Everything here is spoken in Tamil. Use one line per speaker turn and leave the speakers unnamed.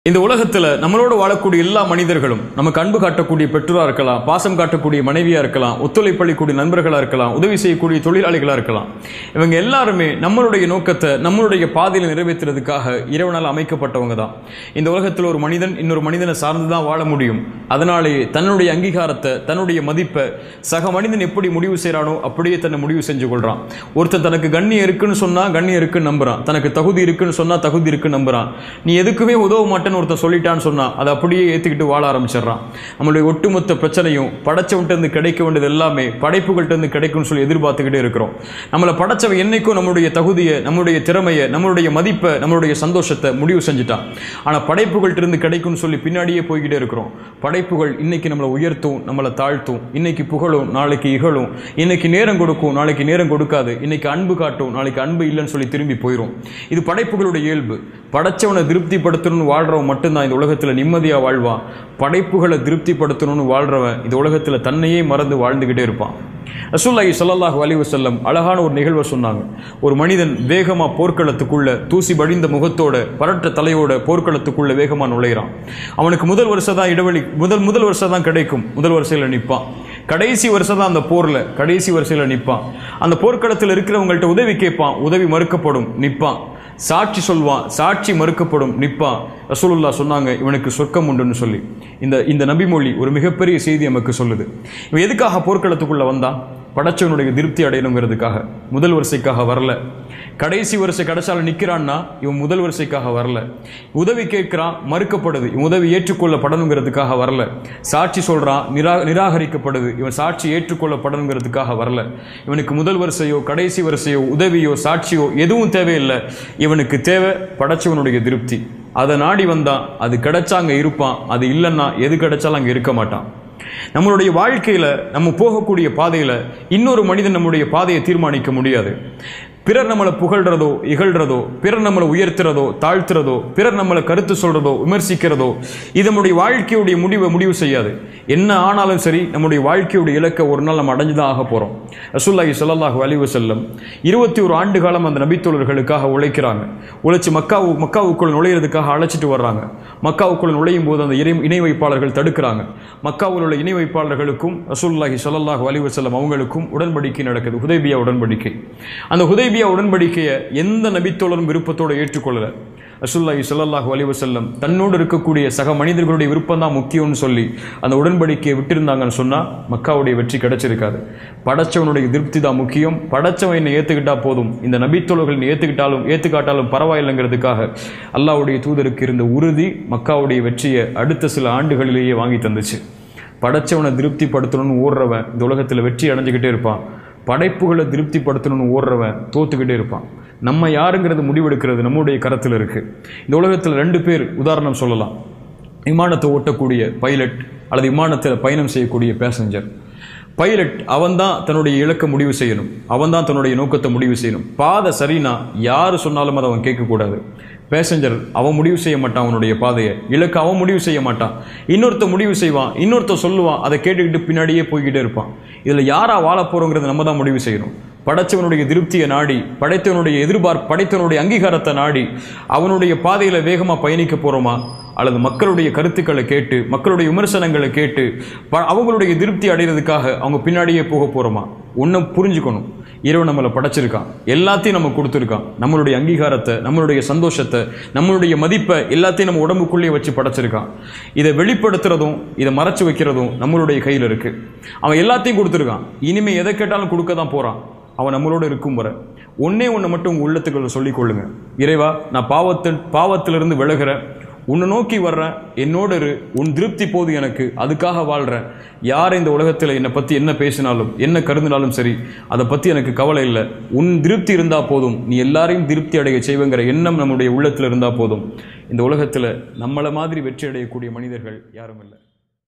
இந்த உலகத்துல நம்மளோட வாழக்கூடிய எல்லா மனிதர்களும் நமக்கு அன்பு காட்டக்கூடிய பெற்றோரா இருக்கலாம் பாசம் காட்டக்கூடிய மனைவியா இருக்கலாம் ஒத்துழைப்பளிக்கூடிய நண்பர்களா இருக்கலாம் உதவி செய்யக்கூடிய தொழிலாளிகளா இருக்கலாம் இவங்க எல்லாருமே நம்மளுடைய நோக்கத்தை நம்மளுடைய பாதையில் நிறைவேற்றுறதுக்காக இறைவனால் அமைக்கப்பட்டவங்க தான் இந்த உலகத்தில் ஒரு மனிதன் இன்னொரு மனிதனை சார்ந்து தான் வாழ முடியும் அதனாலேயே தன்னுடைய அங்கீகாரத்தை தன்னுடைய மதிப்பை சக மனிதன் எப்படி முடிவு செய்கிறானோ அப்படியே தன்னை முடிவு செஞ்சு கொள்றான் ஒருத்தன் தனக்கு கண்ணியம் இருக்குன்னு சொன்னா கண்ணியம் இருக்குன்னு நம்புறான் தனக்கு தகுதி இருக்குன்னு சொன்னா தகுதி இருக்குன்னு நம்புறான் நீ எதுக்குமே உதவ மாட்டேன்னு ஒருத்தன் சொல்லிட்டான்னு சொன்னா அதை அப்படியே ஏத்துக்கிட்டு வாழ ஆரம்பிச்சிடுறான் நம்மளுடைய ஒட்டுமொத்த பிரச்சனையும் படைச்சவன்ட்டு இருந்து கிடைக்க வேண்டியது எல்லாமே படைப்புகள்ட்ட இருந்து கிடைக்கும்னு சொல்லி எதிர்பார்த்துக்கிட்டே இருக்கிறோம் நம்மளை படைச்சவன் என்னைக்கும் நம்மளுடைய தகுதியை நம்மளுடைய திறமையை நம்மளுடைய மதிப்பை நம்மளுடைய சந்தோஷத்தை முடிவு செஞ்சுட்டான் ஆனா படைப்புகள்ட்ட இருந்து கிடைக்கும்னு சொல்லி பின்னாடியே போய்கிட்டே இருக்கிறோம் படைப்புகள் இன்னைக்கு நம்மளை உயர்த்தும் நம்மளை தாழ்த்தும் இன்னைக்கு புகழும் நாளைக்கு இகழும் இன்னைக்கு நேரம் கொடுக்கும் நாளைக்கு நேரம் கொடுக்காது இன்னைக்கு அன்பு காட்டும் நாளைக்கு அன்பு இல்லைன்னு சொல்லி திரும்பி போயிடும் இது படைப்புகளுடைய இயல்பு படைச்சவனை திருப்திப்படுத்தணும்னு வாழ்றவன் மட்டும்தான் இந்த உலகத்துல நிம்மதியா வாழ்வான் படைப்புகளை திருப்திப்படுத்தணும்னு வாழ்றவன் இந்த உலகத்துல தன்னையே மறந்து வாழ்ந்துகிட்டே இருப்பான் ரசூல்லாஹி ஸல்லல்லாஹு அலைஹி வஸல்லம் அழகான ஒரு நிகழ்வை சொன்னாங்க ஒரு மனிதன் வேகமா போர்க்களத்துக்குள்ள தூசி படிந்த முகத்தோட பரட்ட தலையோட போர்க்களத்துக்குள்ள வேகமா நுழையிறான் அவனுக்கு முதல் வருஷம் தான் இடைவெளி முதல் முதல் வருஷம் தான் கிடைக்கும் முதல் வரிசையில் நிற்பான் கடைசி வருஷம் தான் அந்த போர்ல கடைசி வரிசையில் நிற்பான் அந்த போர்க்களத்தில் இருக்கிறவங்கள்ட்ட உதவி கேட்பான் உதவி மறுக்கப்படும் நிற்பான் சாட்சி சொல்வான் சாட்சி மறுக்கப்படும் நிற்பான் ரசூலுல்லா சொன்னாங்க இவனுக்கு சொர்க்கம் உண்டுன்னு சொல்லி இந்த இந்த நபிமொழி ஒரு மிகப்பெரிய செய்தி நமக்கு சொல்லுது இவன் எதுக்காக போர்க்களத்துக்குள்ள வந்தான் படைச்சவனுடைய திருப்தி அடையணுங்கிறதுக்காக முதல் வரிசைக்காக வரல கடைசி வரிசை கடைசால நிற்கிறான்னா இவன் முதல் வரிசைக்காக வரல உதவி கேட்கிறான் மறுக்கப்படுது இவன் உதவி ஏற்றுக்கொள்ளப்படணுங்கிறதுக்காக வரல சாட்சி சொல்றான் நிரா நிராகரிக்கப்படுது இவன் சாட்சி ஏற்றுக்கொள்ளப்படணுங்கிறதுக்காக வரல இவனுக்கு முதல் வரிசையோ கடைசி வரிசையோ உதவியோ சாட்சியோ எதுவும் தேவையில்லை இவனுக்கு தேவை படைச்சவனுடைய திருப்தி அதை நாடி வந்தான் அது கிடைச்சா அங்க இருப்பான் அது இல்லைன்னா எது கிடைச்சாலும் அங்க இருக்க மாட்டான் நம்மளுடைய வாழ்க்கையில நம்ம போகக்கூடிய பாதையில இன்னொரு மனிதன் நம்முடைய பாதையை தீர்மானிக்க முடியாது பிறர் நம்மளை புகழ்றதோ இகழ்றதோ பிறர் நம்மளை உயர்த்துறதோ தாழ்த்துறதோ பிறர் நம்மளை கருத்து சொல்றதோ விமர்சிக்கிறதோ இது நம்முடைய வாழ்க்கையுடைய முடிவை முடிவு செய்யாது என்ன ஆனாலும் சரி நம்முடைய வாழ்க்கையுடைய இலக்கை ஒரு நாள் நம்ம அடைஞ்சு தான் ஆக போறோம் ரசூல்லாஹி ஸல்லல்லாஹு அலைஹி வஸல்லம் இருபத்தி ஒரு ஆண்டு காலம் அந்த நபித்தோழர்களுக்காக உழைக்கிறாங்க உழைச்சு மக்காவு மக்காவுக்குள் நுழையிறதுக்காக அழைச்சிட்டு வர்றாங்க மக்காவுக்குள் நுழையும் போது அந்த இணை இணை வைப்பாளர்கள் தடுக்கிறாங்க மக்காவில் உள்ள இணை வைப்பாளர்களுக்கும் ரசூலுல்லாஹி ஸல்லல்லாஹு அலைஹி வஸல்லம் அவங்களுக்கும் உடன்படிக்கை நடக்குது ஹுதைபியா உடன்படிக்கை அந்த ஹுதைபியா உடன்படிக்கையை எந்த நபித்தோழரும் விருப்பத்தோடு ஏற்றுக்கொள்ளல ரசூலுல்லாஹி ஸல்லல்லாஹு அலைஹி வஸல்லம் தன்னோடு இருக்கக்கூடிய சக மனிதர்களுடைய விருப்பம் தான் முக்கியம்னு சொல்லி அந்த உடன்படிக்கையை விட்டிருந்தாங்கன்னு சொன்னா மக்காவுடைய வெற்றி கிடைச்சிருக்காது படைச்சவனுடைய திருப்தி தான் முக்கியம் படைச்சவன் என்னை ஏத்துக்கிட்டா போதும் இந்த நபித்தோழர்கள் என்னை ஏத்துக்கிட்டாலும் ஏத்துக்காட்டாலும் பரவாயில்லைங்கிறதுக்காக அல்லாஹ்வுடைய தூதருக்கு இருந்த உறுதி மக்காவுடைய வெற்றியை அடுத்த சில ஆண்டுகளிலேயே வாங்கி தந்துச்சு படைச்சவனை திருப்திப்படுத்தணும்னு ஓடுறவன் இந்த உலகத்தில் வெற்றி அடைஞ்சுக்கிட்டே இருப்பான் படைப்புகளை திருப்திப்படுத்தணும்னு ஓடுறவன் தோத்துக்கிட்டே இருப்பான் நம்ம யாருங்கிறது முடிவெடுக்கிறது நம்முடைய கரத்தில் இருக்கு இந்த உலகத்தில் ரெண்டு பேர் உதாரணம் சொல்லலாம் விமானத்தை ஓட்டக்கூடிய பைலட் அல்லது விமானத்தில் பயணம் செய்யக்கூடிய பேசஞ்சர் பைலட் அவன் தான் தன்னுடைய இலக்கை முடிவு செய்யணும் அவன் தான் தன்னுடைய நோக்கத்தை முடிவு செய்யணும் பாதை சரினா யார் சொன்னாலும் அதை அவன் கேட்கக்கூடாது பேசஞ்சர் அவன் முடிவு செய்ய மாட்டான் அவனுடைய பாதையை இலக்கு அவன் முடிவு செய்ய மாட்டான் இன்னொருத்த முடிவு செய்வான் இன்னொருத்த சொல்லுவான் அதை கேட்டுக்கிட்டு பின்னாடியே போய்கிட்டே இருப்பான் இதில் யாரா வாழ போகிறோங்கிறத நம்ம தான் முடிவு செய்யணும் படைச்சவனுடைய திருப்தியை நாடி படைத்தவனுடைய எதிர்பார்ப்பு படைத்தவனுடைய அங்கீகாரத்தை நாடி அவனுடைய பாதையில் வேகமாக பயணிக்க போகிறோமா அல்லது மக்களுடைய கருத்துக்களை கேட்டு மக்களுடைய விமர்சனங்களை கேட்டு ப- அவங்களுடைய திருப்தி அடைகிறதுக்காக அவங்க பின்னாடியே போக போகிறோமா ஒன்றும் புரிஞ்சுக்கணும் இறைவன் நம்மளை படைச்சிருக்கான் எல்லாத்தையும் நம்ம கொடுத்துருக்கான் நம்மளுடைய அங்கீகாரத்தை நம்மளுடைய சந்தோஷத்தை நம்மளுடைய மதிப்பை எல்லாத்தையும் நம்ம உடம்புக்குள்ளேயே வச்சு படைச்சிருக்கான் இதை வெளிப்படுத்துறதும் இதை மறைச்சு வைக்கிறதும் நம்மளுடைய கையில் இருக்கு அவன் எல்லாத்தையும் கொடுத்துருக்கான் இனிமே எதை கேட்டாலும் கொடுக்க தான் போறான் அவன் நம்மளோட இருக்கும் வரை ஒன்னே ஒன்று மட்டும் உங்க உள்ளத்துக்குள்ள சொல்லிக் கொள்ளுங்க இறைவா நான் பாவத்தில் பாவத்திலிருந்து விலகிறேன் உன்னை நோக்கி வர்றேன் என்னோட இரு உன் திருப்தி போது எனக்கு அதுக்காக வாழ்றேன் யார் இந்த உலகத்தில் என்னை பற்றி என்ன பேசினாலும் என்ன கருதினாலும் சரி அதை பற்றி எனக்கு கவலை இல்லை உன் திருப்தி இருந்தால் போதும் நீ எல்லாரையும் திருப்தி அடைய செய்வேங்கிற எண்ணம் நம்முடைய உள்ளத்தில் இருந்தால் போதும் இந்த உலகத்தில் நம்மளை மாதிரி வெற்றி அடையக்கூடிய மனிதர்கள் யாரும் இல்லை